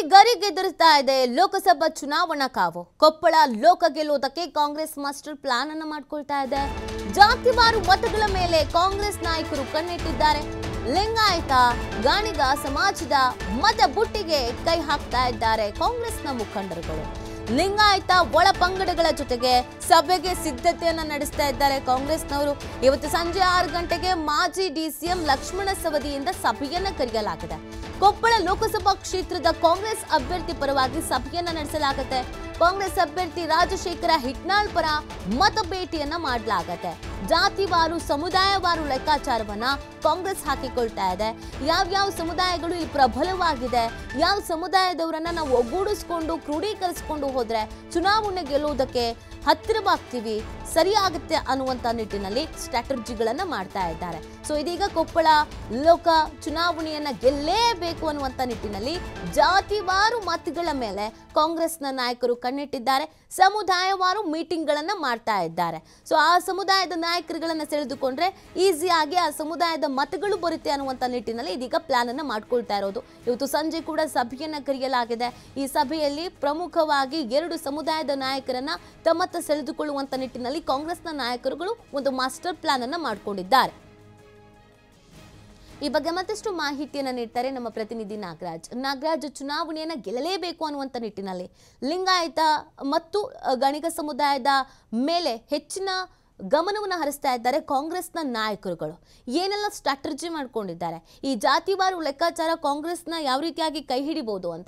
ಗರಿಗೆದರ್ತಾ ಇದೆ ಲೋಕಸಭಾ ಚುನಾವಣಾ ಕಾವು ಕೊಪ್ಪಳ ಲೋಕ ಗೆಲ್ಲುವುದಕ್ಕೆ ಕಾಂಗ್ರೆಸ್ ಮಾಸ್ಟರ್ ಪ್ಲಾನ್ ಅನ್ನು ಮಾಡ್ಕೊಳ್ತಾ ಇದೆ ಜಾತಿವಾರು ಮತಗಳ ಮೇಲೆ ಕಾಂಗ್ರೆಸ್ ನಾಯಕರು ಕಣ್ಣಿಟ್ಟಿದ್ದಾರೆ ಲಿಂಗಾಯತ ಗಾಣಿಗ ಸಮಾಜದ ಮತ ಬುಟ್ಟಿಗೆ ಕೈ ಹಾಕ್ತಾ ಇದ್ದಾರೆ ಕಾಂಗ್ರೆಸ್ನ ಮುಖಂಡರುಗಳು ಲಿಂಗಾಯತ ಒಳ ಪಂಗಡಗಳ ಜೊತೆಗೆ ಸಭೆಗೆ ಸಿದ್ಧತೆಯನ್ನ ನಡೆಸ್ತಾ ಇದ್ದಾರೆ ಕಾಂಗ್ರೆಸ್ನವರು ಇವತ್ತು ಸಂಜೆ ಆರು ಗಂಟೆಗೆ ಮಾಜಿ ಡಿಸಿಎಂ ಲಕ್ಷ್ಮಣ ಸವದಿಯಿಂದ ಸಭೆಯನ್ನ ಕರೆಯಲಾಗಿದೆ ಕೊಪ್ಪಳ ಲೋಕಸಭಾ ಕ್ಷೇತ್ರದ ಕಾಂಗ್ರೆಸ್ ಅಭ್ಯರ್ಥಿ ಪರವಾಗಿ ಸಭೆಯನ್ನ ನಡೆಸಲಾಗುತ್ತೆ ಕಾಂಗ್ರೆಸ್ ಅಭ್ಯರ್ಥಿ ರಾಜಶೇಖರ ಹಿಟ್ನಾಳ್ ಪರ ಮತ ಭೇಟಿಯನ್ನ ಮಾಡಲಾಗತ್ತೆ ಜಾತಿವಾರು ಸಮುದಾಯವಾರು ಲೆಕ್ಕಾಚಾರವನ್ನ ಕಾಂಗ್ರೆಸ್ ಹಾಕಿಕೊಳ್ತಾ ಇದೆ ಯಾವ್ಯಾವ ಸಮುದಾಯಗಳು ಇಲ್ಲಿ ಪ್ರಬಲವಾಗಿದೆ ಯಾವ ಸಮುದಾಯದವರನ್ನ ನಾವು ಒಗ್ಗೂಡಿಸ್ಕೊಂಡು ಕ್ರೋಢೀಕರಿಸ್ಕೊಂಡು ಹೋದ್ರೆ ಚುನಾವಣೆ ಗೆಲ್ಲುವುದಕ್ಕೆ ಹತ್ತಿರವಾಗ್ತೀವಿ ಸರಿಯಾಗುತ್ತೆ ಅನ್ನುವಂಥ ನಿಟ್ಟಿನಲ್ಲಿ ಸ್ಟ್ರಾಟಜಿಗಳನ್ನ ಮಾಡ್ತಾ ಇದ್ದಾರೆ ಸೊ ಇದೀಗ ಕೊಪ್ಪಳ ಲೋಕ ಚುನಾವಣೆಯನ್ನ ಗೆಲ್ಲೇಬೇಕು ಅನ್ನುವಂಥ ನಿಟ್ಟಿನಲ್ಲಿ ಜಾತಿವಾರು ಮತಗಳ ಮೇಲೆ ಕಾಂಗ್ರೆಸ್ನ ನಾಯಕರು ಕಣ್ಣಿಟ್ಟಿದ್ದಾರೆ ಸಮುದಾಯವಾರು ಮೀಟಿಂಗ್ಗಳನ್ನ ಮಾಡ್ತಾ ಇದ್ದಾರೆ ಸೊ ಆ ಸಮುದಾಯದ ನಾಯಕರುಗಳನ್ನ ಸೆಳೆದುಕೊಂಡ್ರೆ ಈಸಿಯಾಗಿ ಆ ಸಮುದಾಯದ ಮತಗಳು ಬರುತ್ತೆ ಅನ್ನುವಂಥ ನಿಟ್ಟಿನಲ್ಲಿ ಇದೀಗ ಪ್ಲಾನ್ ಅನ್ನ ಮಾಡ್ಕೊಳ್ತಾ ಇರೋದು ಇವತ್ತು ಸಂಜೆ ಕೂಡ ಸಭೆಯನ್ನ ಕರೆಯಲಾಗಿದೆ ಈ ಸಭೆಯಲ್ಲಿ ಪ್ರಮುಖವಾಗಿ ಎರಡು ಸಮುದಾಯದ ನಾಯಕರನ್ನ ತಮ್ಮತ್ತ ಸೆಳೆದುಕೊಳ್ಳುವಂತ ನಿಟ್ಟಿನಲ್ಲಿ ಕಾಂಗ್ರೆಸ್ನ ನಾಯಕರುಗಳು ಒಂದು ಮಾಸ್ಟರ್ ಪ್ಲಾನ್ ಅನ್ನ ಮಾಡ್ಕೊಂಡಿದ್ದಾರೆ ಈ ಬಗ್ಗೆ ಮತ್ತಷ್ಟು ಮಾಹಿತಿಯನ್ನ ನೀಡ್ತಾರೆ ನಮ್ಮ ಪ್ರತಿನಿಧಿ ನಾಗರಾಜ್ ನಾಗರಾಜ್ ಚುನಾವಣೆಯನ್ನ ಗೆಲ್ಲಲೇಬೇಕು ಅನ್ನುವಂಥ ನಿಟ್ಟಿನಲ್ಲಿ ಲಿಂಗಾಯತ ಮತ್ತು ಅ, ಗಣಿಗ ಸಮುದಾಯದ ಮೇಲೆ ಹೆಚ್ಚಿನ ಗಮನವನ್ನು ಹರಿಸ್ತಾ ಇದ್ದಾರೆ ಕಾಂಗ್ರೆಸ್ನ ನಾಯಕರುಗಳು ಏನೆಲ್ಲ ಸ್ಟ್ರಾಟಜಿ ಮಾಡ್ಕೊಂಡಿದ್ದಾರೆ ಈ ಜಾತಿವಾರು ಲೆಕ್ಕಾಚಾರ ಕಾಂಗ್ರೆಸ್ನ ಯಾವ ರೀತಿಯಾಗಿ ಕೈ ಹಿಡಿಬಹುದು ಅಂತ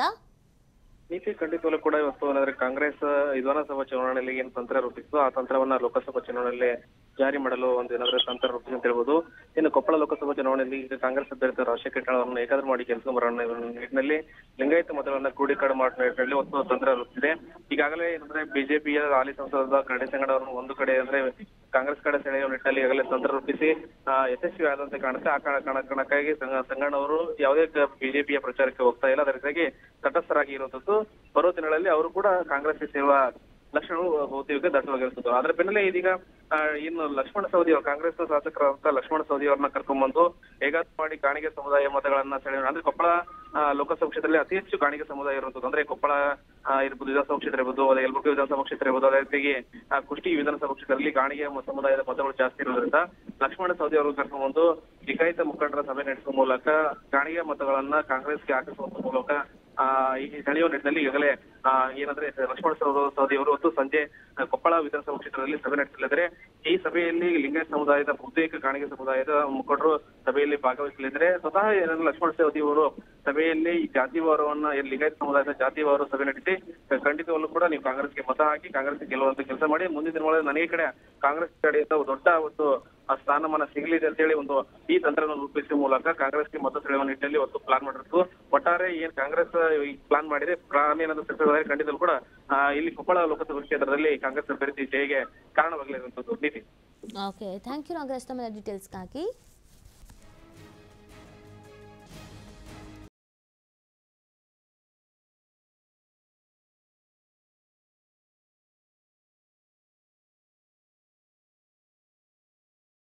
ನೀತಿ ಖಂಡಿತವಲ್ಲೂ ಕೂಡ ಇವತ್ತು ಏನಂದ್ರೆ ಕಾಂಗ್ರೆಸ್ ವಿಧಾನಸಭಾ ಚುನಾವಣೆಯಲ್ಲಿ ಏನ್ ತಂತ್ರ ರೂಪಿಸಿತು ಆ ತಂತ್ರವನ್ನ ಲೋಕಸಭಾ ಚುನಾವಣೆಯಲ್ಲಿ ಜಾರಿ ಮಾಡಲು ಒಂದು ಏನಾದ್ರೆ ತಂತ್ರ ರೂಪಿಸಿ ಅಂತ ಹೇಳ್ಬೋದು ಇನ್ನು ಕೊಪ್ಪಳ ಲೋಕಸಭಾ ಚುನಾವಣೆಯಲ್ಲಿ ಈಗ ಕಾಂಗ್ರೆಸ್ ಅಭ್ಯರ್ಥಿ ರಾಜಶೇಖರ ರೆಡ್ಡಿ ಅವರನ್ನು ಏಕಾದ್ರು ಮಾಡಿ ಕೆಲಸ ಬರೋಣ ನಿಟ್ಟಿನಲ್ಲಿ ಲಿಂಗಾಯತ ಮತಗಳನ್ನ ಕ್ರೋಢೀಕರಣ ಮಾಡೋ ನಿಟ್ಟಿನಲ್ಲಿ ಒಂದು ತಂತ್ರ ರೂಪಿಸಿದೆ ಈಗಾಗಲೇ ಏನಂದ್ರೆ ಬಿಜೆಪಿಯ ಹಾಲಿ ಸಂಸದ ಕರಡಿ ಸಂಗಡ ಅವರನ್ನು ಒಂದು ಕಡೆ ಅಂದ್ರೆ ಕಾಂಗ್ರೆಸ್ ಕಡೆ ಸೆಳೆಯುವ ನಿಟ್ಟಿನಲ್ಲಿ ಈಗಾಗಲೇ ತಂತ್ರ ರೂಪಿಸಿ ಆ, ಯಶಸ್ವಿ ಆದಂತೆ ಕಾಣುತ್ತೆ ಆ ಕಾರಣ ಕಾರಣ- ಕಾರಣಕ್ಕಾಗಿ ಸಂಗ- ಸಂಗಣ್ಣವರು ಯಾವುದೇ ಬಿಜೆಪಿಯ ಪ್ರಚಾರಕ್ಕೆ ಹೋಗ್ತಾ ಇಲ್ಲ ಅದಕ್ಕಾಗಿ ತಟಸ್ಥರಾಗಿ ಇರುವಂತದ್ದು ಬರೋ ದಿನಗಳಲ್ಲಿ ಅವರು ಕೂಡ ಕಾಂಗ್ರೆಸ್ಗೆ ಸೇರುವ ಲಕ್ಷಣಗಳು ಬಹುತೇಕ ದಟ್ಟವಾಗಿರುತ್ತದೆ ಅದರ ಬೆನ್ನಲ್ಲೇ ಇದೀಗ ಆ, ಇನ್ನು ಲಕ್ಷ್ಮಣ ಸವದಿ ಅವರು ಕಾಂಗ್ರೆಸ್ ಶಾಸಕರಾದಂತ ಲಕ್ಷ್ಮಣ ಸವದಿ ಅವರನ್ನ ಕರ್ಕೊಂಡ್ಬಂದು ಹೇಗಾದ್ರು ಮಾಡಿ ಕಾಣಿಗೆ ಸಮುದಾಯ ಮತಗಳನ್ನ ಸೆಳೆಯೋಣ ಅಂದ್ರೆ ಕೊಪ್ಪಳ ಆ, ಲೋಕಸಭಾ ಕ್ಷೇತ್ರದಲ್ಲಿ ಅತಿ ಹೆಚ್ಚು ಕಾಣಿಗೆ ಸಮುದಾಯ ಇರುವಂತದ್ದು ಅಂದ್ರೆ ಕೊಪ್ಪಳ ಆ, ಇರ್ಬೋದು ವಿಧಾನಸಭಾ ಕ್ಷೇತ್ರ ಇರ್ಬೋದು ಅದೇ ಯಲಬುರ್ಗಿ ವಿಧಾನಸಭಾ ಕ್ಷೇತ್ರ ಇರ್ಬೋದು ಅದೇ ರೀತಿಯಾಗಿ ಆ, ಕುಷ್ಟಗಿ ವಿಧಾನಸಭಾ ಕ್ಷೇತ್ರದಲ್ಲಿ ಕಾಣಿಗೆ ಮ- ಸಮುದಾಯದ ಮತಗಳು ಜಾಸ್ತಿ ಇರೋದ್ರಿಂದ ಲಕ್ಷ್ಮಣ ಸವದಿ ಅವರು ಕರ್ಕೊಂಡ್ಬಂದು ಲಿಂಗಾಯತ ಮುಖಂಡರ ಸಭೆ ನಡೆಸುವ ಮೂಲಕ ಕಾಣಿಗೆ ಮತಗಳನ್ನ ಕಾಂಗ್ರೆಸ್ಗೆ ಹಾಕಿಸುವ ಮೂಲಕ ಆ, ಈ ಸೆಳೆಯುವ ನಿಟ್ಟಿನಲ್ಲಿ ಈಗಾಗಲೇ ಆ, ಏನಂದ್ರೆ ಲಕ್ಷ್ಮಣ ಸವದಿ- ಸವದಿ ಅವರು ಇವತ್ತು ಸಂಜೆ ಆ, ಕೊಪ್ಪಳ ವಿಧಾನಸಭಾ ಕ್ಷೇತ್ರದಲ್ಲಿ ಸಭೆ ನಡೆಸಲಿದ್ದಾರೆ ಈ ಸಭೆಯಲ್ಲಿ ಲಿಂಗಾಯತ ಸಮುದಾಯದ ಬಹುತೇಕ ಕಾಣಿಗೆ ಸಮುದಾಯದ ಮುಖಂಡರು ಸಭೆಯಲ್ಲಿ ಭಾಗವಹಿಸಲಿದ್ದಾರೆ ಸ್ವತಃ ಏನಂದ್ರೆ ಲಕ್ಷ್ಮಣ ಸವದಿ ಅವರು ಸಭೆಯಲ್ಲಿ ಈ ಜಾತಿವಾರವನ್ನ ಏನ್ ಲಿಂಗಾಯತ ಸಮುದಾಯದ ಜಾತಿವಾರ ಸಭೆ ನಡೆಸಿ ಖಂಡಿತವಲ್ಲೂ ಕೂಡ ನೀವು ಕಾಂಗ್ರೆಸ್ಗೆ ಮತ ಹಾಕಿ ಕಾಂಗ್ರೆಸ್ಗೆ ಗೆಲ್ಲುವಂತ ಕೆಲಸ ಮಾಡಿ ಮುಂದಿನ ದಿನಗಳಲ್ಲಿ ನನಗೆ ಕಡೆ ಕಾಂಗ್ರೆಸ್ ಕಡೆಯಿಂದ ಒಂದು ದೊಡ್ಡ ಒಂದು ಆ ಸ್ಥಾನಮಾನ ಸಿಗಲಿದೆ ಅಂತ ಹೇಳಿ ಒಂದು ಈ ತಂತ್ರವನ್ನು ರೂಪಿಸುವ ಮೂಲಕ ಕಾಂಗ್ರೆಸ್ಗೆ ಮತ ಸೆಳೆಯುವ ನಿಟ್ಟಿನಲ್ಲಿ ಒಂದು ಪ್ಲಾನ್ ಮಾಡಿರೋದು ಒಟ್ಟಾರೆ ಏನ್ ಕಾಂಗ್ರೆಸ್ ಈ ಪ್ಲಾನ್ ಮಾಡಿದೆ ಪ್ಲಾನ್ ಏನಾದ್ರು ಸಕ್ಸಸ್ ಆದರೆ ಖಂಡಿತವೂ ಕೂಡ ಆ, ಇಲ್ಲಿ ಕೊಪ್ಪಳ ಲೋಕಸಭಾ ಕ್ಷೇತ್ರದಲ್ಲಿ ಕಾಂಗ್ರೆಸ್ ಅಭ್ಯರ್ಥಿ ಜಯಗೆ ಕಾರಣವಾಗಲಿರುವಂತದ್ದು ನೀತಿ ಓಕೆ ಥ್ಯಾಂಕ್ ಯು ನಾಗರಾಜ್ ತಮ್ಮ ಡೀಟೇಲ್ಸ್ಗಾಗಿ